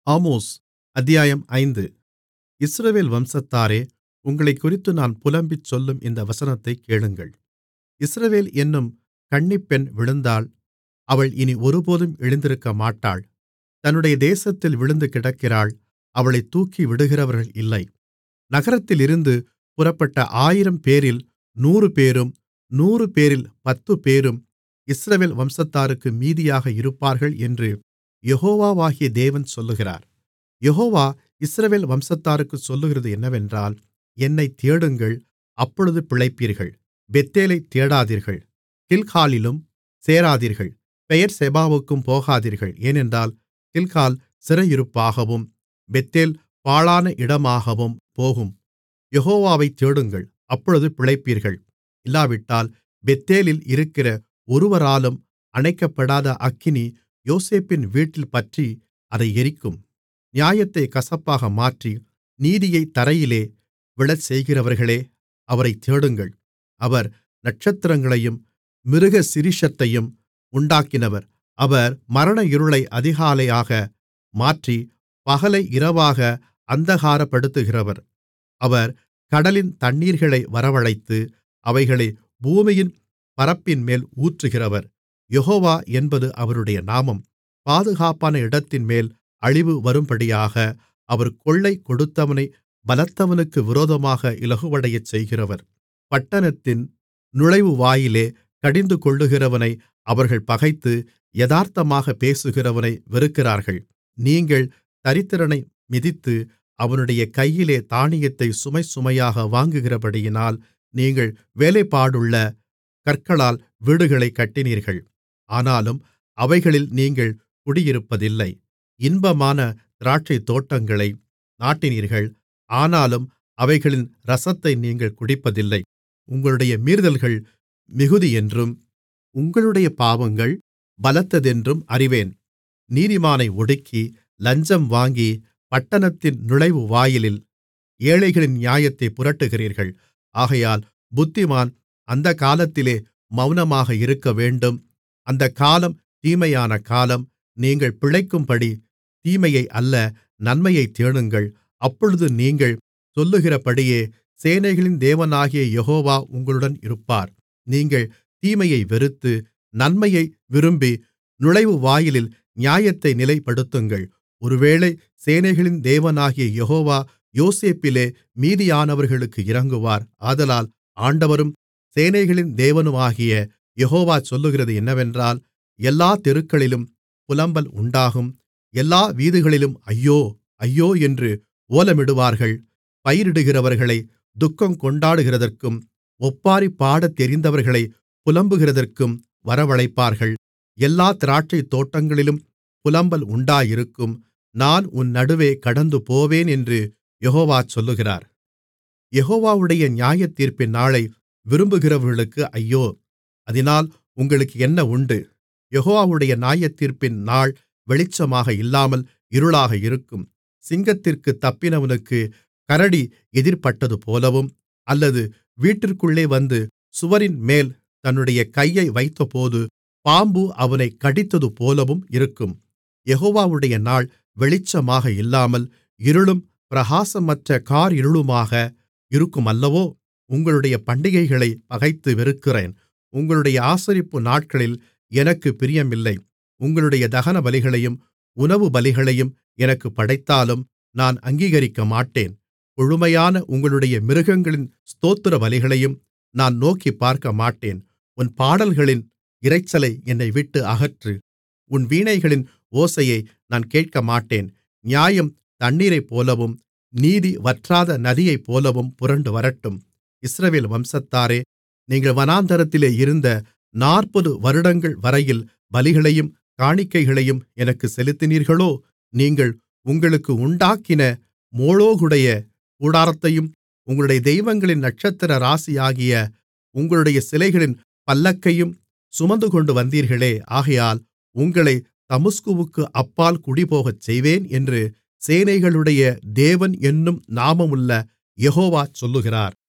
Amos அத்தியாயம் ஐந்து இஸ்ரவேல் வம்சத்தாரே உங்களைக்குறித்து நான் புலம்பிச் சொல்லும் இந்த வசனத்தைக் கேளுங்கள் இஸ்ரவேல் என்னும் கன்னிப்பெண் விழுந்தாள் அவள் இனி ஒருபோதும் எழுந்திருக்கமாட்டாள் தன்னுடைய தேசத்தில் விழுந்து கிடக்கிறாள் அவளைத் தூக்கிவிடுகிறவர்கள் இல்லை நகரத்திலிருந்து புறப்பட்ட ஆயிரம்பேரில் நூறுபேரும் நூறுபேரில் பத்துப்பேரும் இஸ்ரவேல் வம்சத்தாருக்கு மீதியாக இருப்பார்கள் என்று யெகோவாகிய தேவன் சொல்லுகிறார் யெகோவா இஸ்ரவேல் வம்சத்தாருக்குச் சொல்லுகிறது என்னவென்றால் என்னைத் தேடுங்கள் அப்பொழுது பிழைப்பீர்கள் பெத்தேலைத் தேடாதீர்கள் கில்காலிலும் சேராதீர்கள் பெயெர்செபாவுக்கும் போகாதீர்கள் ஏனென்றால் கில்கால் சிறையிருப்பாகவும் பெத்தேல் பாழான இடமாகவும் போகும் யெகோவாவைத் தேடுங்கள் அப்பொழுது பிழைப்பீர்கள் இல்லாவிட்டால் பெத்தேலில் இருக்கிற ஒருவராலும் அணைக்கப்படாத அக்கினி யோசேப்பின் வீட்டில் பற்றி அதை எரிக்கும் நியாயத்தைக் கசப்பாக மாற்றி நீதியைத் தரையிலே விழச்செய்கிறவர்களே அவரைத் தேடுங்கள் அவர் நட்சத்திரங்களையும் மிருகசிரீஷத்தையும் உண்டாக்கினவர் அவர் மரண இருளை அதிகாலையாக மாற்றி பகலை இரவாக அந்தகாரப்படுத்துகிறவர் அவர் கடலின் தண்ணீர்களை வரவழைத்து அவைகளை பூமியின் பரப்பின்மேல் ஊற்றுகிறவர் யெகோவா என்பது அவருடைய நாமம் பாதுகாப்பான இடத்தின்மேல் அழிவு வரும்படியாக அவர் கொள்ளை கொடுத்தவனை பலத்தவனுக்கு விரோதமாக இலகுவடையச் செய்கிறவர் பட்டணத்தின் நுழைவுவாயிலே கடிந்துகொள்ளுகிறவனை அவர்கள் பகைத்து யதார்த்தமாகப் பேசுகிறவனை வெறுக்கிறார்கள் நீங்கள் தரித்திரனை மிதித்து அவனுடைய கையிலே தானியத்தைச் சுமைசுமையாக வாங்குகிறபடியினால் நீங்கள் வேலைப்பாடுள்ள கற்களால் வீடுகளைக் கட்டினீர்கள் ஆனாலும் அவைகளில் நீங்கள் குடியிருப்பதில்லை இன்பமான திராட்சைத்தோட்டங்களை நாட்டினீர்கள் ஆனாலும் அவைகளின் இரசத்தை நீங்கள் குடிப்பதில்லை உங்களுடைய மீறுதல்கள் மிகுதியென்றும் உங்களுடைய பாவங்கள் பலத்ததென்றும் அறிவேன் நீதிமானை ஒடுக்கி லஞ்சம் வாங்கி பட்டணத்தின் நுழைவுவாயிலில் ஏழைகளின் நியாயத்தைப் புரட்டுகிறீர்கள் ஆகையால் புத்திமான் அந்தக் காலத்திலே மவுனமாக இருக்கவேண்டும் அந்தக் காலம் தீமையான காலம் நீங்கள் பிழைக்கும்படி தீமையை அல்ல நன்மையைத் தேடுங்கள் அப்பொழுது நீங்கள் சொல்லுகிறபடியே சேனைகளின் தேவனாகிய யெகோவா உங்களுடன் இருப்பார் நீங்கள் தீமையை வெறுத்து நன்மையை விரும்பி நுழைவுவாயிலில் நியாயத்தை நிலைப்படுத்துங்கள் ஒருவேளை சேனைகளின் தேவனாகிய யெகோவா யோசேப்பிலே மீதியானவர்களுக்கு இரங்குவார் ஆதலால் ஆண்டவரும் சேனைகளின் தேவனுமாகிய யெகோவா சொல்லுகிறது என்னவென்றால் எல்லா தெருக்களிலும் புலம்பல் உண்டாகும் எல்லா வீதிகளிலும் ஐயோ ஐயோ என்று ஓலமிடுவார்கள் பயிரிடுகிறவர்களை துக்கம் கொண்டாடுகிறதற்கும் ஒப்பாரி பாடத் தெரிந்தவர்களை புலம்புகிறதற்கும் வரவழைப்பார்கள் எல்லா திராட்சைத் தோட்டங்களிலும் புலம்பல் உண்டாயிருக்கும் நான் உன் நடுவே கடந்துபோவேன் என்று யெகோவா சொல்லுகிறார் யெகோவாவுடைய நியாயத்தீர்ப்பின் நாளை விரும்புகிறவர்களுக்கு ஐயோ அதினால் உங்களுக்கு என்ன உண்டு யெகோவாவுடைய நியாயத்தீர்ப்பின் நாள் வெளிச்சமாக இல்லாமல் இருளாக இருக்கும் சிங்கத்திற்குத் தப்பினவனுக்கு கரடி எதிர்ப்பட்டதுபோலவும் அல்லது வீட்டிற்குள்ளே வந்து சுவரின்மேல் தன்னுடைய கையை வைத்தபோது பாம்பு அவனைக் கடித்ததுபோலவும் இருக்கும் யெகோவாவுடைய நாள் வெளிச்சமாக இல்லாமல் இருளும் பிரகாசமற்ற காரிருளுமாக இருக்குமல்லவோ உங்களுடைய பண்டிகைகளைப் பகைத்து வெறுக்கிறேன் உங்களுடைய ஆசரிப்பு நாட்களில் எனக்குப் பிரியமில்லை உங்களுடைய தகனபலிகளையும் உணவுபலிகளையும் எனக்குப் படைத்தாலும் நான் அங்கீகரிக்கமாட்டேன் கொழுமையான உங்களுடைய மிருகங்களின் ஸ்தோத்திர பலிகளையும் நான் நோக்கிப் பார்க்கமாட்டேன் உன் பாடல்களின் இரைச்சலை என்னை விட்டு அகற்று உன் வீணைகளின் ஓசையை நான் கேட்கமாட்டேன் நியாயம் தண்ணீரைப்போலவும் நீதி வற்றாத நதியைப்போலவும் புரண்டு வரட்டும் இஸ்ரவேல் வம்சத்தாரே நீங்கள் வனாந்தரத்திலே இருந்த நாற்பது வருடங்கள் வரையில் பலிகளையும் காணிக்கைகளையும் எனக்கு செலுத்தினீர்களோ நீங்கள் உங்களுக்கு உண்டாக்கின மோளோகுடைய கூடாரத்தையும் உங்களுடைய தெய்வங்களின் நட்சத்திர ராசியாகிய உங்களுடைய சிலைகளின் பல்லக்கையும் சுமந்துகொண்டு வந்தீர்களே ஆகையால் உங்களை தமஸ்குவுக்கு அப்பால் குடிபோகச் செய்வேன் என்று சேனைகளுடைய தேவன் என்னும் நாமமுள்ள யெகோவா சொல்லுகிறார்